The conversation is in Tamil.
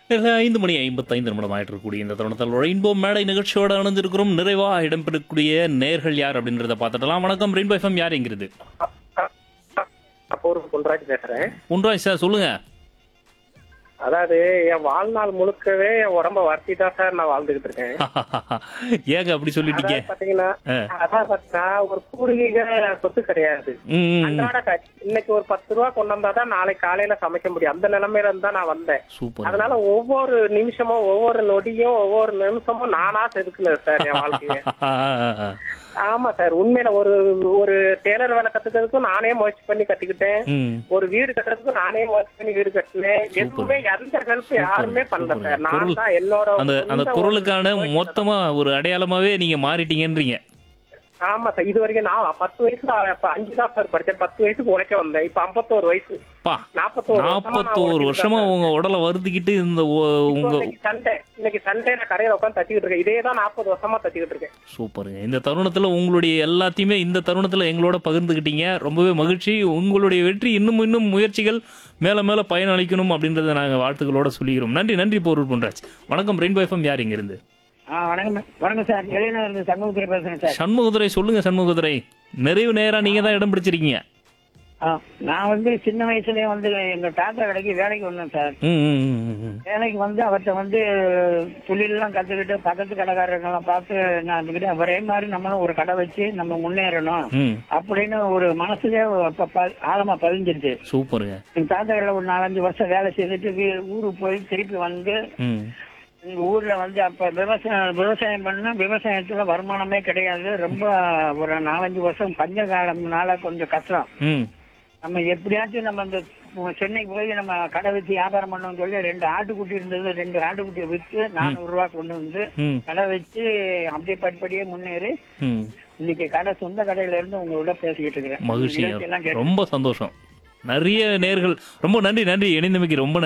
இல்லை, ஐந்து மணி ஐம்பத்தைந்து நிமிடம் ஆயிட்டு இருக்கக்கூடிய இந்த தருணத்தில் ரெயின்போ மேடை நிகழ்ச்சியோட அணைஞ்சிருக்கிறோம் நிறைவா இடம்பெறக்கூடிய நேர்கள் யார் அப்படின்றத பார்த்துடலாம் வணக்கம் ரெயின்போ எஃப்எம் யாருங்கிறது அப்போ ஒரு பொன்ராஜ் பேசுறேன் ஒன்றாய் சார் சொல்லுங்க அதாவது என் வாழ்நாள் முழுக்கவே என் உடம்ப வருத்தி தான் சார் நான் வாழ்ந்துகிட்டு இருக்கேன் ஏங்க அப்படி சொல்லிட்டீங்க அதாவது பாத்தீங்கன்னா ஆ. அதான் பாத்தீங்கன்னா ஒரு பூர்வீக சொத்து கிடையாது ம், ம், ம். அன்றாட காட்சி இன்னைக்கு ஒரு பத்து ரூபா கொண்டு வந்தா தான் நாளைக்கு காலையில சமைக்க முடியும் அந்த நிலைமையில இருந்து தான் நான் வந்தேன் சூப்பர் அதனால ஒவ்வொரு நிமிஷமும் ஒவ்வொரு நொடியும் ஒவ்வொரு நிமிஷமும் நானா செதுக்குனது சார் என் வாழ்க்கைய ஆமா சார் உண்மையில ஒரு ஒரு டேலர் வேலை கத்துக்கிறதுக்கும் நானே முயற்சி பண்ணி கத்துக்கிட்டேன் ம் ஒரு வீடு கட்டுறதுக்கும் நானே முயற்சி பண்ணி வீடு கட்டினேன் எதுவுமே எந்த ஹெல்ப் யாருமே பண்ணல சூப்பர். சார் நான் குரல் தான் என்னோட அந்த அந்த சொந்த குரலுக்கான ஒரு- மொத்தமா ஒரு அடையாளமாவே நீங்க மாறிட்டீங்கன்றீங்க ஆமா சார் இது வரைக்கும் நான் பத்து வயசுல அப்ப அஞ்சு தான் சார் படிச்சேன் பத்து வயசுக்கு உழைக்க வந்தேன் இப்ப ஐம்பத்தோரு வயசு பா நாற்பத்தோரு நாற்பத்தோரு வருஷமா உங்க உடலை வருத்திக்கிட்டு இந்த ஒ- உங்க இன்னைக்கு சண்டே இன்னைக்கு சண்டே நான் கடையில உட்காந்து தச்சிக்கிட்டு இருக்கேன் இதே தான் நாற்பது வருஷமா தச்சிக்கிட்டு இருக்கேன் சூப்பருங்க இந்த தருணத்துல உங்களுடைய எல்லாத்தையுமே இந்த தருணத்துல எங்களோட பகிர்ந்துக்கிட்டீங்க ரொம்பவே மகிழ்ச்சி உங்களுடைய வெற்றி இன்னும் இன்னும் முயற்சிகள் மேல மேல பயனளிக்கணும் அப்படின்றத நாங்க வாழ்த்துக்களோட சொல்லிக்கிறோம் நன்றி நன்றி பொருள் பண்றாச்சு வணக்கம் ரெயின்போ எஃப்எம் யார் இங்க இருந்து ஆ வணக்கம் வணக்கம் சார் இளைஞர் இருந்து சண்முகத்துறை பேசுறேன் சார் சண்முகதுரை சொல்லுங்க சண்முகதுரை நிறைவு நேரா நீங்க தான் இடம் பிடிச்சிருக்கீங்க ஆ, நான் வந்து சின்ன வயசுலயே வந்து எங்க தாத்தா கடைக்கு வேலைக்கு வந்தேன் சார் ம், ம், ம், ம், ம். வேலைக்கு வந்து அவர்கிட்ட வந்து தொழிலெல்லாம் கத்துக்கிட்டு பக்கத்து கடைக்காரங்கெல்லாம் பார்த்து நான் இருந்துக்கிட்டு ஒரே மாதிரி நம்மளும் ஒரு கடை வச்சு நம்ம முன்னேறணும் ம் அப்படின்னு ஒரு மனசுலயே அப்ப ப- ஆழமா பதிஞ்சிருச்சு சூப்பருங்க எங்க தாத்தா கடையில ஒரு நாலஞ்சு வருஷம் வேலை செய்துட்டு வீ- ஊருக்கு போய் திருப்பி வந்து ம் எங்க ஊர்ல வந்து அப்ப விவசாயம் விவசாயம் பண்ணா விவசாயத்துல வருமானமே கிடையாது ரொம்ப ஒரு நாலஞ்சு வருஷம் பஞ்ச காலம்னால கொஞ்சம் கஷ்டம் ம் நம்ம எப்படியாச்சும் நம்ம இந்த சென்னைக்கு போய் நம்ம கடை வச்சு வியாபாரம் பண்ணோம்னு சொல்லி ரெண்டு ஆட்டுக்குட்டி இருந்தது ரெண்டு ஆட்டுக்குட்டியை விற்று நானூறு ரூபா கொண்டு வந்து ம் கடை வச்சு அப்படியே படிப்படியே முன்னேறி ம் இன்னைக்கு கடை சொந்த கடையில இருந்து உங்களோட பேசிக்கிட்டு இருக்கிறேன் மகிழ்ச்சி நிகழ்ச்சி எல்லாம் கேட்டு ரொம்ப சந்தோஷம் நிறைய நேர்கள் ரொம்ப நன்றி நன்றி இணைந்தமைக்கு ரொம்ப